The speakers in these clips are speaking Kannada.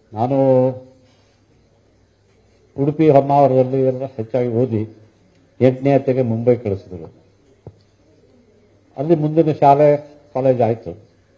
ನಾನು ಉಡುಪಿ ಹೊನ್ನಾವರದಲ್ಲಿ ಎಲ್ಲ ಹೆಚ್ಚಾಗಿ ಓದಿ ಎಂಟನೇ ಹತ್ತೆಗೆ ಮುಂಬೈ ಕಳಿಸಿದ್ರು ಅಲ್ಲಿ ಮುಂದಿನ ಶಾಲೆ ಕಾಲೇಜ್ ಆಯಿತು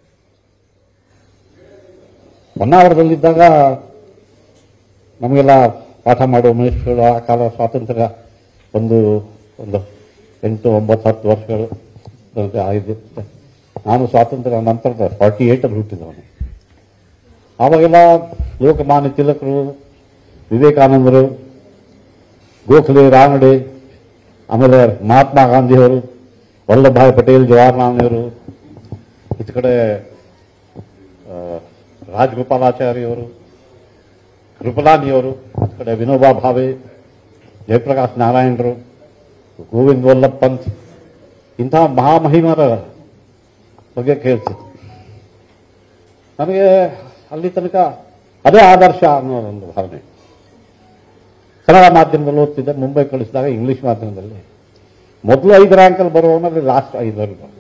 ಹೊನ್ನಾವರದಲ್ಲಿದ್ದಾಗ ನಮಗೆಲ್ಲ ಪಾಠ ಮಾಡುವ ಮನುಷ್ಯರು ಆ ಕಾಲ ಸ್ವಾತಂತ್ರ್ಯ ಒಂದು ಒಂದು ಎಂಟು ಒಂಬತ್ತು ಹತ್ತು ವರ್ಷಗಳು ತನಕ ಆಗಿದೆ ನಾನು ಸ್ವಾತಂತ್ರ್ಯ ನಂತರದ ಫಾರ್ಟಿ ಏಟಲ್ಲಿ ಹುಟ್ಟಿದವನು ಆವಾಗೆಲ್ಲ ಲೋಕಮಾನ್ಯ ತಿಲಕರು ವಿವೇಕಾನಂದರು ಗೋಖಲೆ ರಾನಡೆ ಆಮೇಲೆ ಮಹಾತ್ಮ ಗಾಂಧಿಯವರು ವಲ್ಲಭಭಾಯ್ ಪಟೇಲ್ ಜವಾಹರ್ಲಾಲ್ ನೆಹರು ಈಚ ಕಡೆ ಆ, ರಾಜಗೋಪಾಲಾಚಾರ್ಯವರು ಕೃಪಲಾನಿಯವರು ಈ ಕಡೆ ವಿನೋಬಾ ಭಾವೆ ಜಯಪ್ರಕಾಶ್ ನಾರಾಯಣರು ಗೋವಿಂದ್ ವಲ್ಲಭ್ ಪಂತ್ ಇಂತಹ ಮಹಾಮಹಿಮರ ಬಗ್ಗೆ ಕೇಳ್ತಿತ್ತು ನನಗೆ ಅಲ್ಲಿ ತನಕ ಅದೇ ಆದರ್ಶ ಅನ್ನೋ ಒಂದು ಭಾವನೆ ಕನ್ನಡ ಮಾಧ್ಯಮದಲ್ಲಿ ಓದ್ತಿದ್ದೆ ಮುಂಬೈ ಕಳಿಸಿದಾಗ ಇಂಗ್ಲಿಷ್ ಮಾಧ್ಯಮದಲ್ಲಿ ಮೊದಲು ಐದು ರ್ಯಾಂಕಲ್ಲಿ ಬರುವವನಲ್ಲಿ ಲಾಸ್ಟ್ ಐದರಲ್ಲಿ ಬರೋದು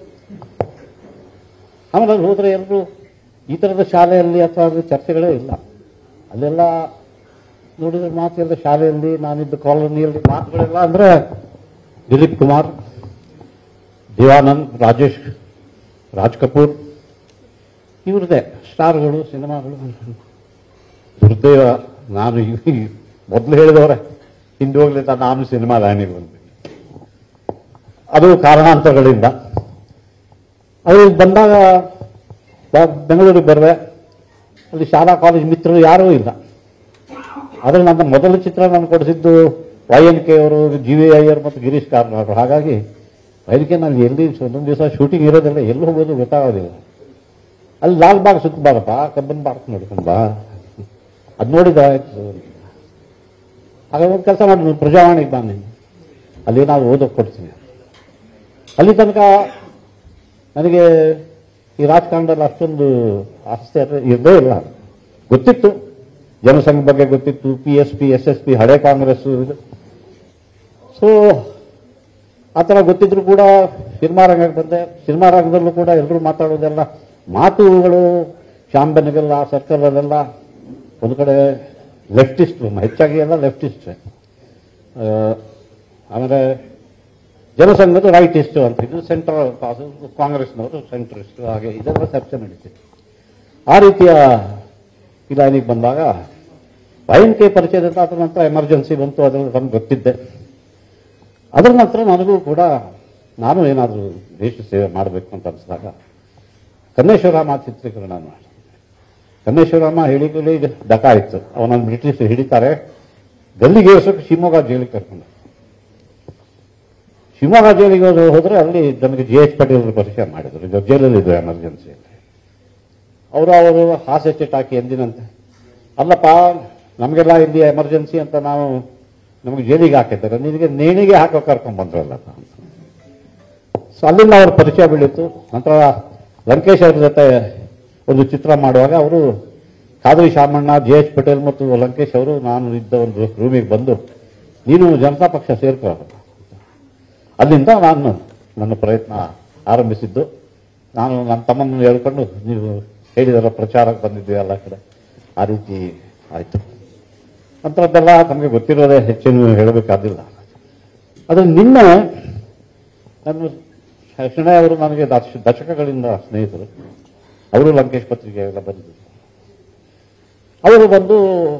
ಆಮೇಲೆ ಅಲ್ಲಿ ಹೋದ್ರೆ ಎಲ್ಲರೂ ಈ ಥರದ ಶಾಲೆಯಲ್ಲಿ ಅಥವಾ ಅದು ಚರ್ಚೆಗಳೇ ಇಲ್ಲ ಅಲ್ಲೆಲ್ಲ ನೋಡಿದ್ರೆ ಮಾತೆಲ್ಲ ಶಾಲೆಯಲ್ಲಿ ನಾನಿದ್ದ ಕಾಲೋನಿಯಲ್ಲಿ ಮಾತುಗಳೆಲ್ಲ ಅಂದ್ರೆ ದಿಲೀಪ್ ಕುಮಾರ್ ದೇವಾನಂದ್ ರಾಜೇಶ್ ರಾಜ್ ಕಪೂರ್ ಇವ್ರದೇ ಸ್ಟಾರ್ಗಳು ಸಿನಿಮಾಗಳು ದುರ್ದೈವ ನಾನು ಈ- ಮೊದಲು ಹೇಳಿದವರೇ ಹಿಂದೆ ಹೋಗ್ಲಿಲ್ಲ ನಾನು ಸಿನಿಮಾ ಲಾಯನಿಗೆ ಬಂದೆ ಅದು ಕಾರಣಾಂತರಗಳಿಂದ ಅದು ಬಂದಾಗ ಬ- ಬೆಂಗಳೂರಿಗೆ ಬರುವೆ ಅಲ್ಲಿ ಶಾಲಾ ಕಾಲೇಜ್ ಮಿತ್ರರು ಯಾರೂ ಇಲ್ಲ ಆದರೆ ನನ್ನ ಮೊದಲ ಚಿತ್ರ ನಾನು ಕೊಡಿಸಿದ್ದು ವೈ ಎನ್ ಕೆ ಅವರು ಜಿ ವಿ ಅಯ್ಯರ್ ಮತ್ತು ಗಿರೀಶ್ ಕಾರ್ನಾಡ್ ಹಾಗಾಗಿ ಅದಕ್ಕೆ ನಾನು ಎಲ್ಲಿ ಒಂದೊಂದು ದಿವಸ ಶೂಟಿಂಗ್ ಇರೋದಿಲ್ಲ ಎಲ್ಲಿ ಹೋಗೋದು ಗೊತ್ತಾಗೋದಿಲ್ಲ ಅಲ್ಲಿ ಲಾಲ್ ಬಾಗ್ ಸುತ್ತ ಬಾರಪ್ಪ ಕಬ್ಬನ್ ಪಾರ್ಕ್ ನೋಡ್ಕೊಂಡು ಬಾ ಅದು ನೋಡಿದ ಆಯ್ತು ಹಾಗಾಗಿ ಒಂದು ಕೆಲಸ ಮಾಡಿ ನೀನು ಪ್ರಜಾವಾಣಿಗೆ ಬಾ ನೀನು ಅಲ್ಲಿ ನಾವು ಓದೋಕೆ ಕೊಡ್ತೀನಿ ಅಲ್ಲಿ ತನಕ ನನಗೆ ಈ ರಾಜಕಾರಣದಲ್ಲಿ ಅಷ್ಟೊಂದು ಆಸಕ್ತಿ ಅದು ಇರದೇ ಇಲ್ಲ ಗೊತ್ತಿತ್ತು ಜನಸಂಘ ಬಗ್ಗೆ ಗೊತ್ತಿತ್ತು P S P S S P ಹಳೆ ಕಾಂಗ್ರೆಸ್ ಸೊ ಆ ಥರ ಗೊತ್ತಿದ್ರು ಕೂಡ ಸಿನಿಮಾ ರಂಗಕ್ಕೆ ಬಂದೆ ಸಿನಿಮಾ ರಂಗದಲ್ಲೂ ಕೂಡ ಎಲ್ಲರೂ ಮಾತಾಡೋದೆಲ್ಲ ಮಾತುಗಳು ಶಾಂಬನಿಗೆಲ್ಲ ಸರ್ಕಲಲ್ಲೆಲ್ಲ ಒಂದು ಕಡೆ ಲೆಫ್ಟಿಸ್ಟ್ ಹೆಚ್ಚಾಗಿ ಎಲ್ಲ ಲೆಫ್ಟಿಸ್ಟ್ ಆಮೇಲೆ ಜನಸಂಘದ ರೈಟಿಸ್ಟ್ ಅಂತ ಇದು ಸೆಂಟ್ರಲ್ ಕಾಂಗ್ರೆಸ್ನವರು ಸೆಂಟ್ರಿಸ್ಟ್ ಹಾಗೆ ಇದೆಲ್ಲ ಚರ್ಚೆ ನಡೀತಿತ್ತು ಆ ರೀತಿಯ ಇಲಾನಿಗೆ ಬಂದಾಗ ಕೆ ಪರಿಚಯದಿಂದ ಅದರ ನಂತರ ಎಮರ್ಜೆನ್ಸಿ ಬಂತು ಅದರಲ್ಲಿ ನಮ್ಗೆ ಗೊತ್ತಿದ್ದೆ ಅದರ ನಂತರ ನನಗೂ ಕೂಡ ನಾನು ಏನಾದರೂ ದೇಶ ಸೇವೆ ಮಾಡಬೇಕು ಅಂತ ಅನಿಸಿದಾಗ ಕನ್ನೇಶ್ವರಾಮ ಚಿತ್ರೀಕರಣ ಮಾಡಿ ಕನ್ನೇಶ್ವರಾಮ ಹೇಳಿಕೆಲಿ ಡಕ ಇತ್ತು ಅವನನ್ನು ಬ್ರಿಟಿಷ್ ಹಿಡಿತಾರೆ ಗಲ್ಲಿಗೆ ಏರ್ಸೋಕೆ ಶಿವಮೊಗ್ಗ ಜೈಲಿಗೆ ಕರ್ಕೊಂಡು ಶಿವಮೊಗ್ಗ ಜೈಲಿಗೆ ಹೋದ್ರೆ- ಹೋದ್ರೆ ಅಲ್ಲಿ ನನಗೆ ಜಿ ಎಚ್ ಪಟೇಲ್ ಪರಿಚಯ ಮಾಡಿದ್ರು ಜೈಲಲ್ಲಿ ಇದ್ರು ಎಮರ್ಜೆನ್ಸಿಯಲ್ಲಿ ಅವರು ಅವರು ಹಾಸ್ಯ ಚಟಾಕಿ ಎಂದಿನಂತೆ ಅಲ್ಲಪ್ಪ ನಮಗೆಲ್ಲ ಇಲ್ಲಿ ಎಮರ್ಜೆನ್ಸಿ ಅಂತ ನಾವು ನಮಗೆ ಜೈಲಿಗೆ ಹಾಕಿದ್ದಾರೆ ನಿನಗೆ ನೇಣಿಗೆ ಹಾಕೋ ಕರ್ಕೊಂಡ್ ಬಂದ್ರಲ್ಲ ಅಂತ ಸೊ ಅಲ್ಲಿಂದ ಅವ್ರ ಪರಿಚಯ ಬೀಳಿತು ನಂತರ ಲಂಕೇಶ್ ಅವ್ರ ಜೊತೆ ಒಂದು ಚಿತ್ರ ಮಾಡುವಾಗ ಅವರು ಖಾದ್ರಿ ಶಾಮಣ್ಣ ಜೆ ಎಚ್ ಪಟೇಲ್ ಮತ್ತು ಲಂಕೇಶ್ ಅವರು ನಾನು ಇದ್ದ ಒಂದು ರೂಮಿಗೆ ಬಂದು ನೀನು ಜನತಾ ಪಕ್ಷ ಸೇರ್ಕೋ ಅಲ್ಲಿಂದ ನಾನು ನನ್ನ ಪ್ರಯತ್ನ ಆರಂಭಿಸಿದ್ದು ನಾನು ನನ್ನ ತಮ್ಮನ್ನು ಹೇಳ್ಕೊಂಡು ನೀವು ಹೇಳಿದರ ಪ್ರಚಾರಕ್ಕೆ ಬಂದಿದ್ವಿ ಎಲ್ಲ ಕಡೆ ಆ ರೀತಿ ಆಯಿತು ಅಂಥದ್ದೆಲ್ಲ ನಮಗೆ ಗೊತ್ತಿರೋದೇ ಹೆಚ್ಚೇನು ಹೇಳಬೇಕಾದಿಲ್ಲ ಅದು ನಿನ್ನೆ ನನ್ನ ಶಣೆ ಅವರು ನನಗೆ ದಶ ದಶಕಗಳಿಂದ ಸ್ನೇಹಿತರು ಅವರು ಲಂಕೇಶ್ ಪತ್ರಿಕೆ ಎಲ್ಲ ಬಂದಿದ್ದರು ಅವರು ಬಂದು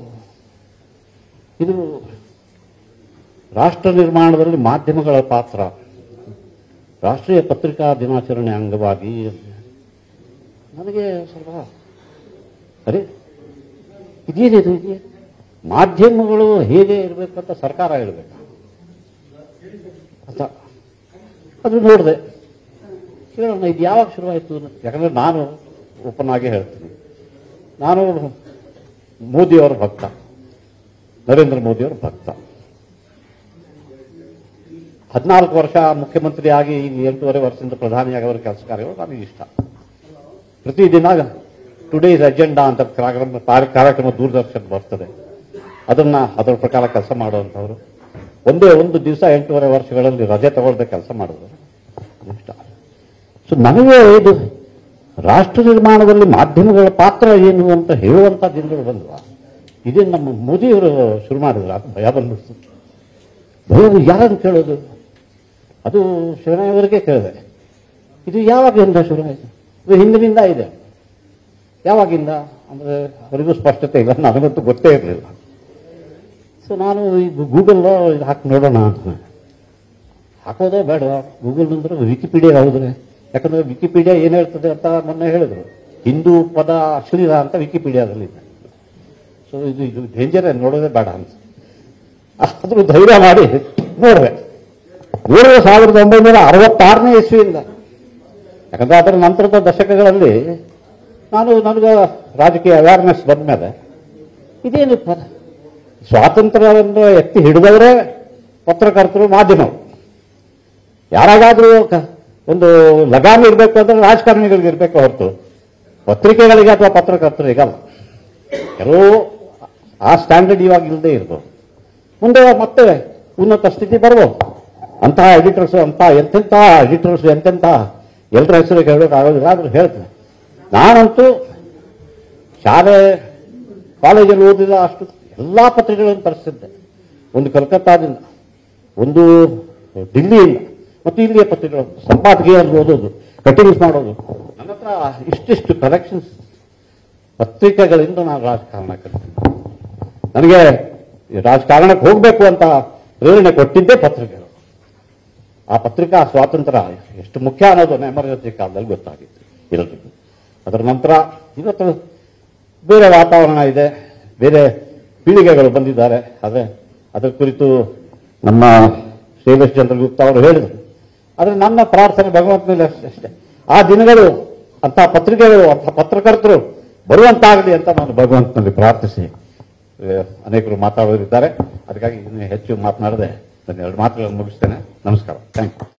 ಇದು ರಾಷ್ಟ್ರ ನಿರ್ಮಾಣದಲ್ಲಿ ಮಾಧ್ಯಮಗಳ ಪಾತ್ರ ರಾಷ್ಟ್ರೀಯ ಪತ್ರಿಕಾ ದಿನಾಚರಣೆ ಅಂಗವಾಗಿ ನನಗೆ ಸ್ವಲ್ಪ ಅರೆ ಇದೇನಿದು ಇದೆ ಮಾಧ್ಯಮಗಳು ಹೇಗೆ ಇರಬೇಕಂತ ಸರ್ಕಾರ ಹೇಳಬೇಕು ಅಂತ ಅದು ನೋಡಿದೆ ಕೇಳೋಣ ಇದು ಯಾವಾಗ ಶುರುವಾಯಿತು ಯಾಕಂದ್ರೆ ನಾನು ಓಪನ್ ಆಗಿ ಹೇಳ್ತೀನಿ ನಾನು ಮೋದಿಯವರ ಭಕ್ತ ನರೇಂದ್ರ ಮೋದಿಯವರ ಭಕ್ತ ಹದಿನಾಲ್ಕು ವರ್ಷ ಮುಖ್ಯಮಂತ್ರಿ ಆಗಿ ಈಗ ಎಂಟೂವರೆ ವರ್ಷದಿಂದ ಪ್ರಧಾನಿಯಾಗಿ ಅವರ ಕೆಲಸ ಕಾರ್ಯಗಳು ನನಗೆ ಇಷ್ಟ ಪ್ರತಿದಿನ ಟುಡೇಸ್ ಅಜೆಂಡಾ ಅಂತ ಕಾರ್ಯಕ್ರಮ ಕಾರ್ಯ- ಕಾರ್ಯಕ್ರಮ ದೂರದರ್ಶನ ಬರ್ತದೆ ಅದನ್ನ ಅದರ ಪ್ರಕಾರ ಕೆಲಸ ಮಾಡುವಂಥವ್ರು ಒಂದೇ ಒಂದು ದಿವಸ ಎಂಟೂವರೆ ವರ್ಷಗಳಲ್ಲಿ ರಜೆ ತಗೊಳ್ದೆ ಕೆಲಸ ಮಾಡಿದ್ರು ಇಷ್ಟ ಸೊ ನನಗೆ ಇದು ರಾಷ್ಟ್ರ ನಿರ್ಮಾಣದಲ್ಲಿ ಮಾಧ್ಯಮಗಳ ಪಾತ್ರ ಏನು ಅಂತ ಹೇಳುವಂತ ದಿನಗಳು ಬಂದ್ವಾ ಇದೇ ನಮ್ಮ ಮೋದಿಯವರು ಶುರು ಮಾಡಿದ್ರು ಅದು ಭಯ ಬಂದ್ಬಿಡ್ತು ಭಯ ಯಾರನ್ನು ಕೇಳೋದು ಅದು ಶಿವರಾಯವರಿಗೆ ಕೇಳಿದೆ ಇದು ಯಾವಾಗಿಂದ ಶುರು ಆಯಿತು ಇದು ಹಿಂದಿನಿಂದ ಇದೆ ಯಾವಾಗಿಂದ ಅಂದರೆ ಅವರಿಗೂ ಸ್ಪಷ್ಟತೆ ಇಲ್ಲ ನನಗಂತೂ ಗೊತ್ತೇ ಇರಲಿಲ್ಲ ಸೊ ನಾನು ಇದು ಗೂಗಲ್ಲೋ ಇದು ಹಾಕಿ ನೋಡೋಣ ಅಂತ ಹಾಕೋದೇ ಬೇಡ ಗೂಗಲ್ ಅಂದ್ರೆ ವಿಕಿಪೀಡಿಯಾ ಹೌದ್ರೆ ಯಾಕಂದ್ರೆ ವಿಕಿಪೀಡಿಯಾ ಏನು ಹೇಳ್ತದೆ ಅಂತ ಮೊನ್ನೆ ಹೇಳಿದ್ರು ಹಿಂದೂ ಪದ ಅಶ್ಲೀಲ ಅಂತ ವಿಕಿಪೀಡಿಯಾದಲ್ಲಿ ಇದೆ ಸೊ ಇದು ಇದು ಡೇಂಜರ್ ನೋಡೋದೇ ಬೇಡ ಅಂತ ಅಷ್ಟಾದ್ರೂ ಧೈರ್ಯ ಮಾಡಿ ನೋಡಿದೆ ನೋಡಿದ್ರೆ ಸಾವಿರದ ಒಂಬೈನೂರ ಅರವತ್ತಾರನೇ ಇಸ್ವಿಯಿಂದ ಯಾಕಂದ್ರೆ ಅದರ ನಂತರದ ದಶಕಗಳಲ್ಲಿ ನಾನು ನನಗೆ ರಾಜಕೀಯ ಅವೇರ್ನೆಸ್ ಬಂದ ಮೇಲೆ ಇದೇನು ಪದ ಸ್ವಾತಂತ್ರ್ಯವನ್ನು ಎತ್ತಿ ಹಿಡಿದವರೇ ಪತ್ರಕರ್ತರು ಮಾಧ್ಯಮರು ಯಾರಾಗಾದ್ರೂ ಕ- ಒಂದು ಲಗಾಮ್ ಇರಬೇಕು ಅಂದ್ರೆ ರಾಜಕಾರಣಿಗಳಿಗೆ ಇರಬೇಕು ಹೊರತು ಪತ್ರಿಕೆಗಳಿಗೆ ಅಥವಾ ಪತ್ರಕರ್ತರಿಗೆ ಅಲ್ಲ ಕೆಲವು ಆ ಸ್ಟ್ಯಾಂಡರ್ಡ್ ಇವಾಗ ಇಲ್ಲದೆ ಇರ್ಬೋದು ಮುಂದೆ ಮತ್ತೆ ಉನ್ನತ ಸ್ಥಿತಿ ಬರ್ಬೋದು ಅಂತಹ ಎಡಿಟರ್ಸ್ ಅಂತ ಎಂತೆಂಥ ಎಡಿಟರ್ಸ್ ಎಂತೆಂಥ ಎಲ್ಲರ ಹೆಸರು ಹೇಳೋಕ್ಕಾಗೋದಿಲ್ಲ ಆದ್ರೂ ಹೇಳ್ತೇನೆ ನಾನಂತೂ ಶಾಲೆ ಕಾಲೇಜಲ್ಲಿ ಓದಿದ ಅಷ್ಟು ಎಲ್ಲ ಪತ್ರಿಕೆಗಳನ್ನು ತರಿಸಿದ್ದೆ ಒಂದು ಕಲ್ಕತ್ತಾದಿಂದ ಒಂದು ದಿಲ್ಲಿಯಿಂದ ಮತ್ತು ಇಲ್ಲಿಯ ಪತ್ರಿಕೆಗಳು ಸಂಪಾದಕೀಯರು ಓದೋದು ಕಟಿಂಗ್ಸ್ ಮಾಡೋದು ನನ್ನ ಹತ್ರ ಇಷ್ಟಿಷ್ಟು ಕಲೆಕ್ಷನ್ಸ್ ಪತ್ರಿಕೆಗಳಿಂದ ನಾನು ರಾಜಕಾರಣ ಕಲಿತೀನಿ ನನಗೆ ಈ ರಾಜಕಾರಣಕ್ಕೆ ಹೋಗಬೇಕು ಅಂತ ಪ್ರೇರಣೆ ಕೊಟ್ಟಿದ್ದೇ ಪತ್ರಿಕೆಗಳು ಆ ಪತ್ರಿಕಾ ಸ್ವಾತಂತ್ರ್ಯ ಎಷ್ಟು ಮುಖ್ಯ ಅನ್ನೋದು ಎಮರ್ಜೆನ್ಸಿ ಕಾಲದಲ್ಲಿ ಗೊತ್ತಾಗಿತ್ತು ಎಲ್ಲರಿಗೂ ಅದರ ನಂತರ ಇವತ್ತು ಬೇರೆ ವಾತಾವರಣ ಇದೆ ಬೇರೆ ಪೀಳಿಗೆಗಳು ಬಂದಿದ್ದಾರೆ ಅದೇ ಅದರ ಕುರಿತು ನಮ್ಮ ಶೈಲೇಶ್ ಚಂದ್ರಗುಪ್ತ ಅವರು ಹೇಳಿದರು ಆದರೆ ನನ್ನ ಪ್ರಾರ್ಥನೆ ಭಗವಂತನಲ್ಲಿ ಅಷ್ಟೇ ಅಷ್ಟೇ ಆ ದಿನಗಳು ಅಂಥ ಪತ್ರಿಕೆಗಳು ಅಂಥ ಪತ್ರಕರ್ತರು ಬರುವಂತಾಗಲಿ ಅಂತ ನಾನು ಭಗವಂತನಲ್ಲಿ ಪ್ರಾರ್ಥಿಸಿ ಆ, ಅನೇಕರು ಮಾತಾಡೋರಿದ್ದಾರೆ ಅದಕ್ಕಾಗಿ ಇನ್ನೂ ಹೆಚ್ಚು ಮಾತನಾಡದೆ ನನ್ನ ಎರಡು ಮಾತುಗಳನ್ನು ಮುಗಿಸ್ತೇನೆ ನಮಸ್ಕಾರ ಥ್ಯಾಂಕ್ ಯು